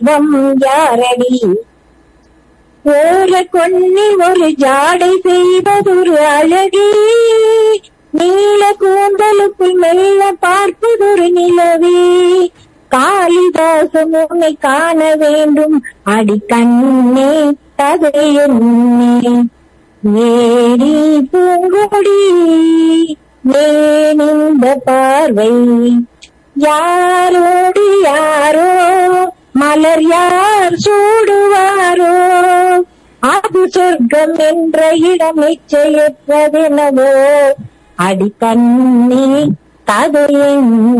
தெய்வம் யாரடி ஓர கொன்னி ஒரு ஜாடை செய்வதொரு அழகே நீல கூந்தலுக்குள் மெல்ல பார்ப்பதொரு நிலவே காளிதாசன் உன்னை காண வேண்டும் அடி கண்ணே கதை என்னே ஏடி பூங்கொடி ஏன் இந்த பார்வை யாரோடு யாரோ மலர் யார் சூடுவாரோ அது சொர்க்கம் என்ற இடம் நிச்சயற்றதெனவோ அடி கண்ணி கதை